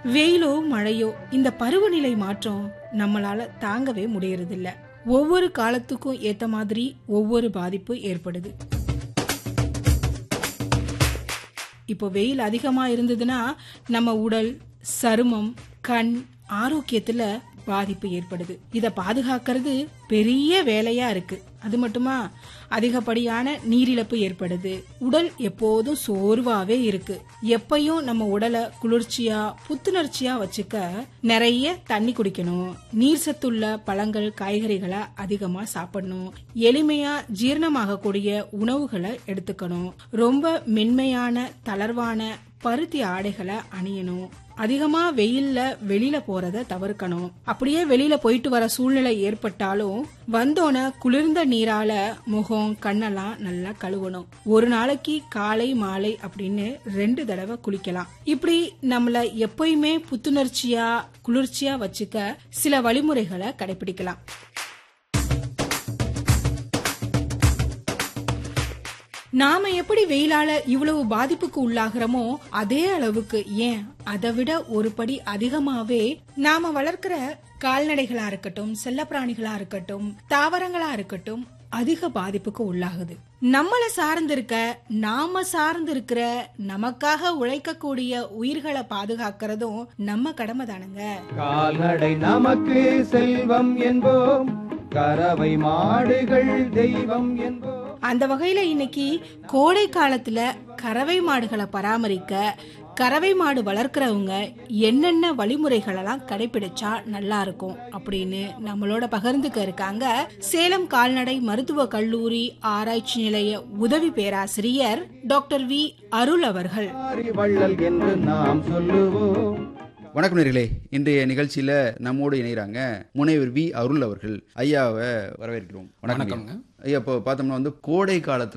வெயிலோ மழையோ இந்த பருவநிலை மாற்றம் நம்மளால தாங்கவே முடியறதில்ல ஒவ்வொரு காலத்துக்கும் ஏத்த மாதிரி ஒவ்வொரு பாதிப்பு ஏற்படுது இப்போ வெயில் அதிகமா இருந்ததுன்னா நம்ம உடல் சருமம் கண் ஆரோக்கியத்துல பாதிப்பு ஏற்படுது இத பாதுகாக்கிறது பெரிய வேலையா இருக்கு அது மட்டுமா அதிகப்படியான நீரிழப்பு ஏற்படுது உடல் எப்போதும் சோர்வாவே இருக்கு எப்பயும் நம்ம உடலை குளிர்ச்சியா புத்துணர்ச்சியா வச்சுக்க நிறைய தண்ணி குடிக்கணும் நீர் சத்துள்ள பழங்கள் காய்கறிகளை அதிகமா சாப்பிடணும் எளிமையா ஜீரணமாகக்கூடிய உணவுகளை எடுத்துக்கணும் ரொம்ப மென்மையான தளர்வான பருத்தி ஆடைகளை அணியணும் அதிகமா வெயில்ல வெளியில போறத தவிர்க்கணும் அப்படியே வெளியில போயிட்டு வர சூழ்நிலை ஏற்பட்டாலும் வந்தோன குளிர்ந்த நீரால முகம் கண்ணெல்லாம் நல்லா கழுவணும் ஒரு நாளைக்கு காலை மாலை அப்படின்னு ரெண்டு தடவை குளிக்கலாம் இப்படி நம்மள எப்பயுமே புத்துணர்ச்சியா குளிர்ச்சியா வச்சுக்க சில வழிமுறைகளை கடைபிடிக்கலாம் நாம எப்படி வெயிலால இவ்வளவு பாதிப்புக்கு உள்ளாகிறோமோ அதே அளவுக்கு ஏன் அதை விட ஒரு படி அதிகமாவே நாம வளர்க்கிற கால்நடைகளா இருக்கட்டும் செல்லப்பிராணிகளா இருக்கட்டும் தாவரங்களா இருக்கட்டும் அதிக பாதிப்புக்கு உள்ளாகுது நம்மள சார்ந்திருக்க நாம சார்ந்திருக்கிற நமக்காக உழைக்கக்கூடிய உயிர்களை பாதுகாக்கிறதும் நம்ம கடமை தானுங்க கால்நடை நமக்கு செல்வம் என்போம் கறவை மாடுகள் தெய்வம் என்போம் அந்த வகையில இன்னைக்கு கோடை காலத்துல கறவை மாடுகளை பராமரிக்க கறவை மாடு வளர்க்குறவங்க என்னென்ன வழிமுறைகளெல்லாம் கடைபிடிச்சா நல்லா இருக்கும் அப்படின்னு நம்மளோட பகிர்ந்துக்க இருக்காங்க சேலம் கால்நடை மருத்துவ கல்லூரி ஆராய்ச்சி நிலைய உதவி பேராசிரியர் டாக்டர் வி அருள் அவர்கள் ஆரி வள்ளல் என்று நாம் சொல்லுவோம் வணக்கம் நேர்களே இன்றைய நிகழ்ச்சியில நம்மோடு இணைகிறாங்க முனைவர் வி அருள் அவர்கள் ஐயாவை வரவேற்கிறோம் வணக்கம் ஐயா. ஐயா இப்போ பார்த்தோம்னா வந்து கோடை காலத்துல